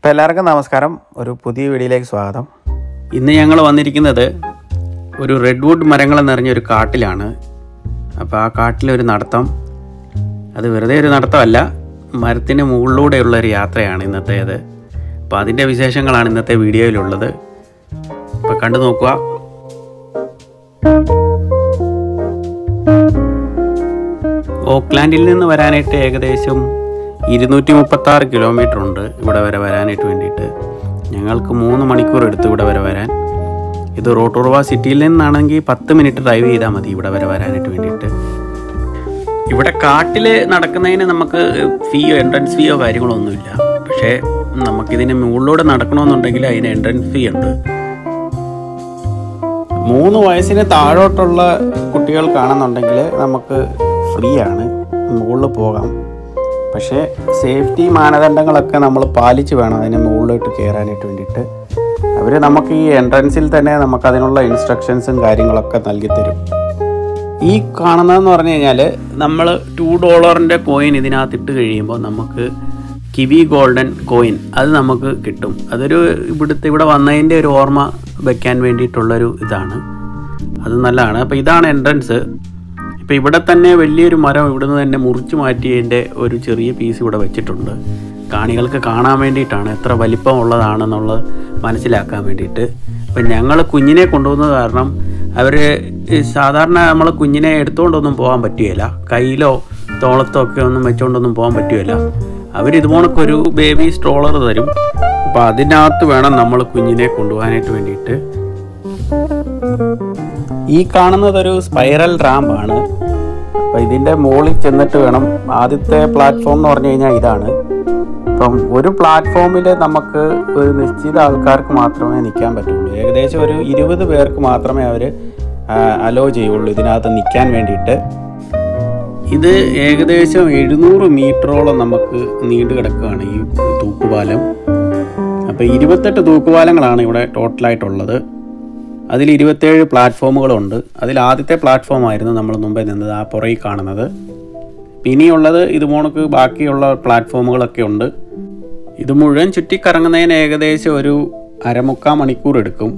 അപ്പോൾ എല്ലാവർക്കും നമസ്കാരം ഒരു പുതിയ വീഡിയോയിലേക്ക് സ്വാഗതം ഇന്ന് ഞങ്ങൾ വന്നിരിക്കുന്നത് ഒരു റെഡ്വുഡ് മരങ്ങൾ നിറഞ്ഞ ഒരു കാട്ടിലാണ് അപ്പോൾ ആ കാട്ടിലൊരു നടത്തം അത് വെറുതെ ഒരു നടത്തമല്ല മരത്തിന് മുകളിലൂടെയുള്ള ഒരു യാത്രയാണ് ഇന്നത്തേത് അപ്പോൾ അതിൻ്റെ വിശേഷങ്ങളാണ് ഇന്നത്തെ വീഡിയോയിലുള്ളത് അപ്പോൾ കണ്ടു നോക്കുക ഓക്ലാൻഡിൽ നിന്ന് വരാനായിട്ട് ഏകദേശം ഇരുന്നൂറ്റി മുപ്പത്തി ആറ് കിലോമീറ്റർ ഉണ്ട് ഇവിടെ വരെ വരാനായിട്ട് വേണ്ടിയിട്ട് ഞങ്ങൾക്ക് മൂന്ന് മണിക്കൂർ എടുത്തു ഇവിടെ വരെ വരാൻ ഇത് റോട്ടോർവ സിറ്റിയിൽ നിന്നാണെങ്കിൽ പത്ത് മിനിറ്റ് ഡ്രൈവ് ചെയ്താൽ മതി ഇവിടെ വരെ വരാനായിട്ട് വേണ്ടിയിട്ട് ഇവിടെ കാട്ടിൽ നടക്കുന്നതിന് നമുക്ക് ഫീയോ എൻട്രൻസ് ഫീയോ കാര്യങ്ങളോ ഒന്നുമില്ല പക്ഷേ നമുക്കിതിന് മുകളിലൂടെ നടക്കണമെന്നുണ്ടെങ്കിൽ അതിന് എൻട്രൻസ് ഫീ ഉണ്ട് മൂന്ന് വയസ്സിന് താഴോട്ടുള്ള കുട്ടികൾക്കാണെന്നുണ്ടെങ്കിൽ നമുക്ക് ഫ്രീ ആണ് മുകളിൽ പോകാം പക്ഷേ സേഫ്റ്റി മാനദണ്ഡങ്ങളൊക്കെ നമ്മൾ പാലിച്ച് വേണം അതിന് മുകളിലോട്ട് കയറാനായിട്ട് വേണ്ടിയിട്ട് അവർ നമുക്ക് ഈ എൻട്രൻസിൽ തന്നെ നമുക്ക് അതിനുള്ള ഇൻസ്ട്രക്ഷൻസും കാര്യങ്ങളൊക്കെ നൽകി തരും ഈ കാണുന്നതെന്ന് പറഞ്ഞു കഴിഞ്ഞാൽ നമ്മൾ ടു ഡോളറിൻ്റെ കോയിൻ ഇതിനകത്ത് ഇട്ട് കഴിയുമ്പോൾ നമുക്ക് കിവി ഗോൾഡൻ കോയിൻ അത് നമുക്ക് കിട്ടും അതൊരു ഇവിടുത്തെ ഇവിടെ വന്നതിൻ്റെ ഒരു ഓർമ്മ വെക്കാൻ വേണ്ടിയിട്ടുള്ളൊരു ഇതാണ് അത് നല്ലതാണ് അപ്പോൾ ഇതാണ് എൻട്രൻസ് ഇപ്പോൾ ഇവിടെ തന്നെ വലിയൊരു മരം ഇവിടുന്ന് തന്നെ മുറിച്ച് മാറ്റിയതിൻ്റെ ഒരു ചെറിയ പീസ് ഇവിടെ വെച്ചിട്ടുണ്ട് കാണികൾക്ക് കാണാൻ വേണ്ടിയിട്ടാണ് എത്ര വലിപ്പമുള്ളതാണെന്നുള്ളത് മനസ്സിലാക്കാൻ വേണ്ടിയിട്ട് അപ്പം ഞങ്ങൾ കുഞ്ഞിനെ കൊണ്ടുപോകുന്നത് കാരണം അവർ സാധാരണ നമ്മൾ കുഞ്ഞിനെ എടുത്തുകൊണ്ടൊന്നും പോകാൻ പറ്റുകയില്ല കയ്യിലോ തോളത്തോ ഒക്കെ ഒന്നും വെച്ചുകൊണ്ടൊന്നും പോകാൻ പറ്റുകയില്ല അവർ ഇതുപോണക്കൊരു ബേബി സ്ട്രോളർ തരും അപ്പോൾ അതിനകത്ത് വേണം നമ്മൾ കുഞ്ഞിനെ കൊണ്ടുപോകാനായിട്ട് വേണ്ടിയിട്ട് ഈ കാണുന്നത് ഒരു സ്പൈറൽ റാമ്പാണ് അപ്പോൾ ഇതിൻ്റെ മുകളിൽ ചെന്നിട്ട് വേണം ആദ്യത്തെ പ്ലാറ്റ്ഫോം എന്ന് പറഞ്ഞു കഴിഞ്ഞാൽ ഇതാണ് ഇപ്പം ഒരു പ്ലാറ്റ്ഫോമിൽ നമുക്ക് ഒരു നിശ്ചിത ആൾക്കാർക്ക് മാത്രമേ നിൽക്കാൻ പറ്റുള്ളൂ ഏകദേശം ഒരു ഇരുപത് പേർക്ക് മാത്രമേ അവർ അലോ ചെയ്യുള്ളൂ ഇതിനകത്ത് നിൽക്കാൻ വേണ്ടിയിട്ട് ഇത് ഏകദേശം എഴുന്നൂറ് മീറ്ററോളം നമുക്ക് നീണ്ടു കിടക്കുകയാണ് ഈ തൂക്കുപാലം അപ്പോൾ ഇരുപത്തെട്ട് തൂക്കുപാലങ്ങളാണ് ഇവിടെ ടോട്ടലായിട്ടുള്ളത് അതിൽ ഇരുപത്തേഴ് പ്ലാറ്റ്ഫോമുകളുണ്ട് അതിൽ ആദ്യത്തെ പ്ലാറ്റ്ഫോം ആയിരുന്നു നമ്മൾ മുമ്പേ നിന്നത് ആ പുറകിൽ കാണുന്നത് ഇനിയുള്ളത് ഇതുപോണക്ക് ബാക്കിയുള്ള പ്ലാറ്റ്ഫോമുകളൊക്കെ ഉണ്ട് ഇത് മുഴുവൻ ചുറ്റിക്കറങ്ങുന്നതിന് ഏകദേശം ഒരു അരമുക്കാൽ മണിക്കൂർ എടുക്കും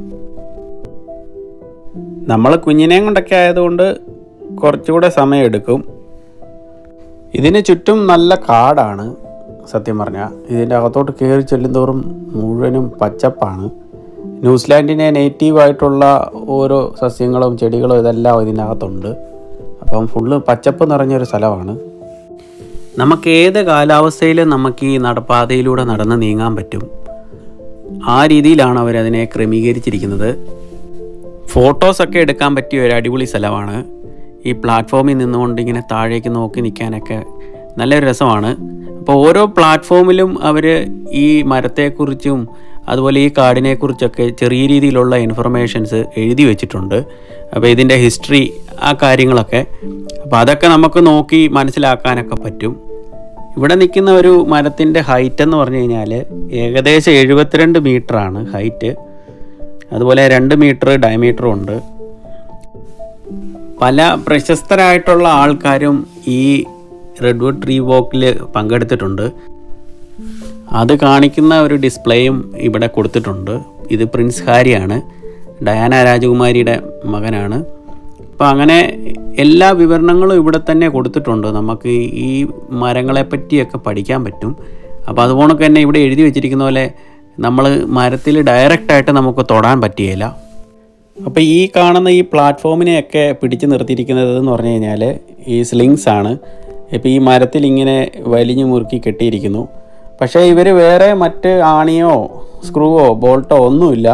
നമ്മൾ കുഞ്ഞിനെയും കൊണ്ടൊക്കെ ആയതുകൊണ്ട് കുറച്ചുകൂടെ സമയം എടുക്കും ഇതിന് ചുറ്റും നല്ല കാടാണ് സത്യം പറഞ്ഞാൽ ഇതിൻ്റെ അകത്തോട്ട് കയറി ചെല്ലുന്തോറും മുഴുവനും പച്ചപ്പാണ് ന്യൂസിലാൻഡിനെ നേറ്റീവായിട്ടുള്ള ഓരോ സസ്യങ്ങളും ചെടികളും ഇതെല്ലാം ഇതിനകത്തുണ്ട് അപ്പം ഫുള്ള് പച്ചപ്പ് നിറഞ്ഞൊരു സ്ഥലമാണ് നമുക്ക് ഏത് കാലാവസ്ഥയിലും നമുക്ക് ഈ നടപ്പാതയിലൂടെ നടന്ന് നീങ്ങാൻ പറ്റും ആ രീതിയിലാണ് അവരതിനെ ക്രമീകരിച്ചിരിക്കുന്നത് ഫോട്ടോസൊക്കെ എടുക്കാൻ പറ്റിയ ഒരു അടിപൊളി സ്ഥലമാണ് ഈ പ്ലാറ്റ്ഫോമിൽ നിന്നുകൊണ്ട് ഇങ്ങനെ താഴേക്ക് നോക്കി നിൽക്കാനൊക്കെ നല്ലൊരു രസമാണ് അപ്പോൾ ഓരോ പ്ലാറ്റ്ഫോമിലും അവർ ഈ മരത്തെക്കുറിച്ചും അതുപോലെ ഈ കാടിനെക്കുറിച്ചൊക്കെ ചെറിയ രീതിയിലുള്ള ഇൻഫർമേഷൻസ് എഴുതി വെച്ചിട്ടുണ്ട് അപ്പോൾ ഇതിൻ്റെ ഹിസ്റ്ററി ആ കാര്യങ്ങളൊക്കെ അപ്പോൾ അതൊക്കെ നമുക്ക് നോക്കി മനസ്സിലാക്കാനൊക്കെ പറ്റും ഇവിടെ നിൽക്കുന്ന ഒരു മരത്തിൻ്റെ ഹൈറ്റ് എന്ന് പറഞ്ഞു കഴിഞ്ഞാൽ ഏകദേശം എഴുപത്തിരണ്ട് മീറ്ററാണ് ഹൈറ്റ് അതുപോലെ രണ്ട് മീറ്റർ ഡയമീറ്ററും ഉണ്ട് പല പ്രശസ്തരായിട്ടുള്ള ആൾക്കാരും ഈ റെഡ്വുഡ് ട്രീ വോക്കിൽ പങ്കെടുത്തിട്ടുണ്ട് അത് കാണിക്കുന്ന ഒരു ഡിസ്പ്ലേയും ഇവിടെ കൊടുത്തിട്ടുണ്ട് ഇത് പ്രിൻസ് ഹാരിയാണ് ഡയാന രാജകുമാരിയുടെ മകനാണ് അപ്പോൾ അങ്ങനെ എല്ലാ വിവരണങ്ങളും ഇവിടെ തന്നെ കൊടുത്തിട്ടുണ്ട് നമുക്ക് ഈ മരങ്ങളെ പറ്റിയൊക്കെ പഠിക്കാൻ പറ്റും അപ്പോൾ അതുപോലെ തന്നെ ഇവിടെ എഴുതി വെച്ചിരിക്കുന്ന പോലെ നമ്മൾ മരത്തിൽ ഡയറക്റ്റായിട്ട് നമുക്ക് തൊടാൻ പറ്റുകയില്ല അപ്പോൾ ഈ കാണുന്ന ഈ പ്ലാറ്റ്ഫോമിനെയൊക്കെ പിടിച്ചു നിർത്തിയിരിക്കുന്നത് എന്ന് പറഞ്ഞു കഴിഞ്ഞാൽ ഈ സ്ലിങ്സ് ആണ് ഇപ്പോൾ ഈ മരത്തിൽ ഇങ്ങനെ വലിഞ്ഞു മുറുക്കി കെട്ടിയിരിക്കുന്നു പക്ഷേ ഇവർ വേറെ മറ്റ് ആണിയോ സ്ക്രൂവോ ബോൾട്ടോ ഒന്നുമില്ല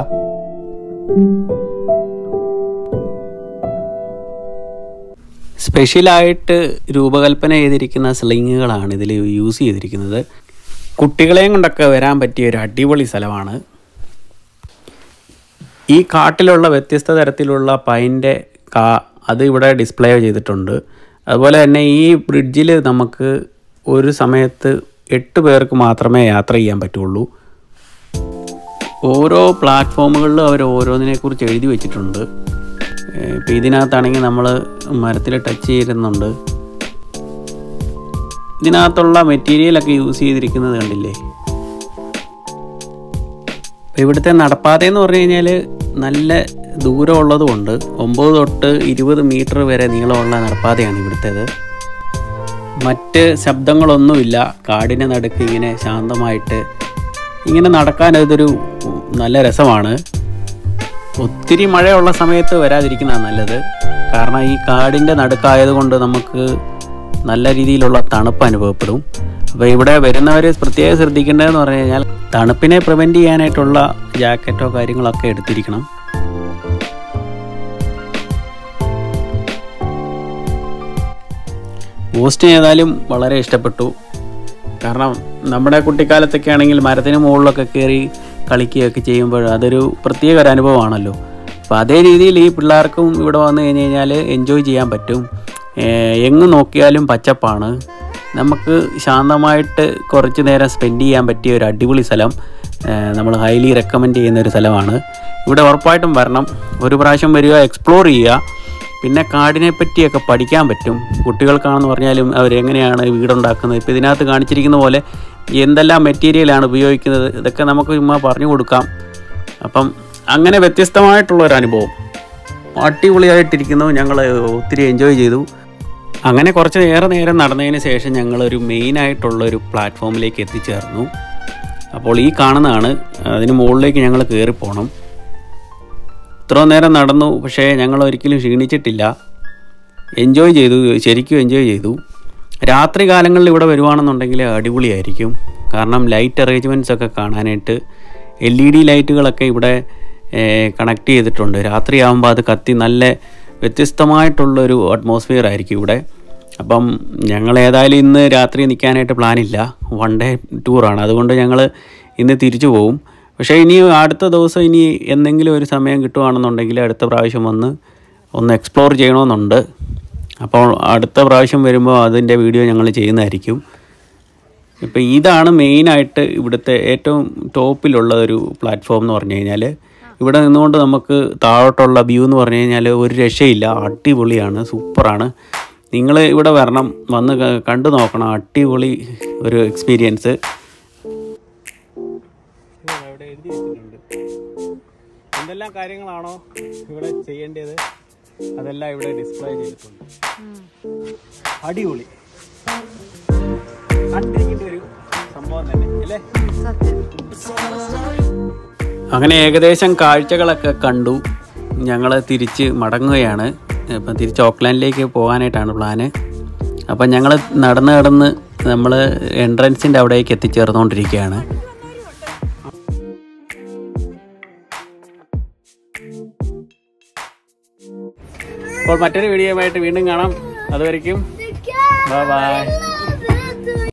സ്പെഷ്യലായിട്ട് രൂപകൽപ്പന ചെയ്തിരിക്കുന്ന സ്ലിങ്ങുകളാണ് ഇതിൽ യൂസ് ചെയ്തിരിക്കുന്നത് കുട്ടികളെയും കൊണ്ടൊക്കെ വരാൻ പറ്റിയ ഒരു അടിപൊളി സ്ഥലമാണ് ഈ കാട്ടിലുള്ള വ്യത്യസ്ത തരത്തിലുള്ള പൈൻ്റെ കാ അത് ഇവിടെ ഡിസ്പ്ലേ ചെയ്തിട്ടുണ്ട് അതുപോലെ തന്നെ ഈ ബ്രിഡ്ജിൽ നമുക്ക് ഒരു സമയത്ത് എട്ട് പേർക്ക് മാത്രമേ യാത്ര ചെയ്യാൻ പറ്റുള്ളൂ ഓരോ പ്ലാറ്റ്ഫോമുകളിലും അവർ ഓരോന്നിനെക്കുറിച്ച് എഴുതി വെച്ചിട്ടുണ്ട് ഇപ്പോൾ ഇതിനകത്താണെങ്കിൽ നമ്മൾ മരത്തിൽ ടച്ച് ചെയ്യുന്നുണ്ട് ഇതിനകത്തുള്ള മെറ്റീരിയലൊക്കെ യൂസ് ചെയ്തിരിക്കുന്നത് കണ്ടില്ലേ അപ്പോൾ ഇവിടുത്തെ നടപ്പാത എന്ന് പറഞ്ഞു കഴിഞ്ഞാൽ നല്ല ദൂരം ഉള്ളതുകൊണ്ട് ഒമ്പത് തൊട്ട് ഇരുപത് മീറ്റർ വരെ നീളമുള്ള നടപ്പാതയാണ് ഇവിടുത്തേത് മറ്റ് ശബ്ദങ്ങളൊന്നുമില്ല കാടിനെ നടുക്ക് ഇങ്ങനെ ശാന്തമായിട്ട് ഇങ്ങനെ നടക്കാൻ ഇതൊരു നല്ല രസമാണ് ഒത്തിരി മഴയുള്ള സമയത്ത് വരാതിരിക്കുന്നതാണ് നല്ലത് കാരണം ഈ കാടിൻ്റെ നടുക്കായതുകൊണ്ട് നമുക്ക് നല്ല രീതിയിലുള്ള തണുപ്പ് അനുഭവപ്പെടും അപ്പോൾ ഇവിടെ വരുന്നവർ പ്രത്യേകം ശ്രദ്ധിക്കേണ്ടതെന്ന് പറഞ്ഞു കഴിഞ്ഞാൽ തണുപ്പിനെ പ്രിവെൻറ്റ് ചെയ്യാനായിട്ടുള്ള ജാക്കറ്റോ കാര്യങ്ങളൊക്കെ എടുത്തിരിക്കണം പോസ്റ്റ് ഏതായാലും വളരെ ഇഷ്ടപ്പെട്ടു കാരണം നമ്മുടെ കുട്ടിക്കാലത്തൊക്കെ ആണെങ്കിൽ മരത്തിന് മുകളിലൊക്കെ കയറി കളിക്കുകയൊക്കെ ചെയ്യുമ്പോൾ അതൊരു പ്രത്യേക ഒരു അനുഭവമാണല്ലോ അപ്പോൾ അതേ രീതിയിൽ ഈ പിള്ളേർക്കും ഇവിടെ വന്നു കഴിഞ്ഞ് കഴിഞ്ഞാൽ എൻജോയ് ചെയ്യാൻ പറ്റും ഏഹ് എങ്ങ് നോക്കിയാലും പച്ചപ്പാണ് നമുക്ക് ശാന്തമായിട്ട് കുറച്ച് നേരം സ്പെൻഡ് ചെയ്യാൻ പറ്റിയ ഒരു അടിപൊളി സ്ഥലം നമ്മൾ ഹൈലി റെക്കമെൻഡ് ചെയ്യുന്ന ഒരു സ്ഥലമാണ് ഇവിടെ ഉറപ്പായിട്ടും വരണം ഒരു പ്രാവശ്യം വരിക എക്സ്പ്ലോർ ചെയ്യുക പിന്നെ കാടിനെ പറ്റിയൊക്കെ പഠിക്കാൻ പറ്റും കുട്ടികൾക്കാണെന്ന് പറഞ്ഞാലും അവരെങ്ങനെയാണ് വീടുണ്ടാക്കുന്നത് ഇപ്പോൾ ഇതിനകത്ത് കാണിച്ചിരിക്കുന്ന പോലെ എന്തെല്ലാം മെറ്റീരിയലാണ് ഉപയോഗിക്കുന്നത് ഇതൊക്കെ നമുക്ക് ചുമ്മാ പറഞ്ഞു കൊടുക്കാം അപ്പം അങ്ങനെ വ്യത്യസ്തമായിട്ടുള്ള ഒരു അനുഭവം അടിപൊളിയായിട്ടിരിക്കുന്നു ഞങ്ങൾ ഒത്തിരി എൻജോയ് ചെയ്തു അങ്ങനെ കുറച്ച് ഏറെ നേരം നടന്നതിന് ശേഷം ഞങ്ങളൊരു മെയിനായിട്ടുള്ള ഒരു പ്ലാറ്റ്ഫോമിലേക്ക് എത്തിച്ചേർന്നു അപ്പോൾ ഈ കാണുന്നതാണ് അതിന് മുകളിലേക്ക് ഞങ്ങൾ കയറി പോകണം ഇത്രയും നേരം നടന്നു പക്ഷേ ഞങ്ങൾ ഒരിക്കലും ക്ഷീണിച്ചിട്ടില്ല എൻജോയ് ചെയ്തു ശരിക്കും എൻജോയ് ചെയ്തു രാത്രി കാലങ്ങളിൽ ഇവിടെ വരുവാണെന്നുണ്ടെങ്കിൽ അടിപൊളിയായിരിക്കും കാരണം ലൈറ്റ് അറേഞ്ച്മെൻറ്റ്സ് ഒക്കെ കാണാനായിട്ട് എൽ ഇ ഡി ലൈറ്റുകളൊക്കെ ഇവിടെ കണക്ട് ചെയ്തിട്ടുണ്ട് രാത്രിയാകുമ്പോൾ അത് കത്തി നല്ല വ്യത്യസ്തമായിട്ടുള്ളൊരു അറ്റ്മോസ്ഫിയർ ആയിരിക്കും ഇവിടെ അപ്പം ഞങ്ങൾ ഏതായാലും ഇന്ന് രാത്രി നിൽക്കാനായിട്ട് പ്ലാനില്ല വൺ ഡേ ടൂറാണ് അതുകൊണ്ട് ഞങ്ങൾ ഇന്ന് തിരിച്ചു പോകും പക്ഷേ ഇനി അടുത്ത ദിവസം ഇനി എന്തെങ്കിലും ഒരു സമയം കിട്ടുവാണെന്നുണ്ടെങ്കിൽ അടുത്ത പ്രാവശ്യം വന്ന് ഒന്ന് എക്സ്പ്ലോർ ചെയ്യണമെന്നുണ്ട് അപ്പോൾ അടുത്ത പ്രാവശ്യം വരുമ്പോൾ അതിൻ്റെ വീഡിയോ ഞങ്ങൾ ചെയ്യുന്നതായിരിക്കും ഇപ്പം ഇതാണ് മെയിനായിട്ട് ഇവിടുത്തെ ഏറ്റവും ടോപ്പിലുള്ള ഒരു പ്ലാറ്റ്ഫോം എന്ന് പറഞ്ഞു കഴിഞ്ഞാൽ ഇവിടെ നിന്നുകൊണ്ട് നമുക്ക് താഴോട്ടുള്ള വ്യൂ എന്ന് പറഞ്ഞു കഴിഞ്ഞാൽ ഒരു രക്ഷയില്ല അടിപൊളിയാണ് സൂപ്പറാണ് നിങ്ങൾ ഇവിടെ വരണം വന്ന് ക- കണ്ടു നോക്കണം അടിപൊളി ഒരു എക്സ്പീരിയൻസ് അവിടെ എഴുതി വെച്ചിട്ടുണ്ട് എന്തെല്ലാം കാര്യങ്ങളാണോ ഇവിടെ ചെയ്യേണ്ടത് അതെല്ലാം ഇവിടെ ഡിസ്പ്ലേ ചെയ്തിട്ടുണ്ട് അടിപൊളി കണ്ടിരിക്കേണ്ട ഒരു സംഭവം തന്നെ അല്ലേ അങ്ങനെ ഏകദേശം കാഴ്ചകളൊക്കെ കണ്ടു ഞങ്ങൾ തിരിച്ച് മടങ്ങുകയാണ് ഇപ്പം തിരിച്ച് ഓക്ലാൻഡിലേക്ക് പോകാനായിട്ടാണ് പ്ലാന് അപ്പം ഞങ്ങൾ നടന്ന് നടന്ന് നമ്മൾ എൻട്രൻസിൻ്റെ അവിടേക്ക് എത്തിച്ചേർന്നുകൊണ്ടിരിക്കുകയാണ് അപ്പോൾ മറ്റൊരു വീഡിയോയുമായിട്ട് വീണ്ടും കാണാം അതുവരെയ്ക്കും ബൈ ബൈ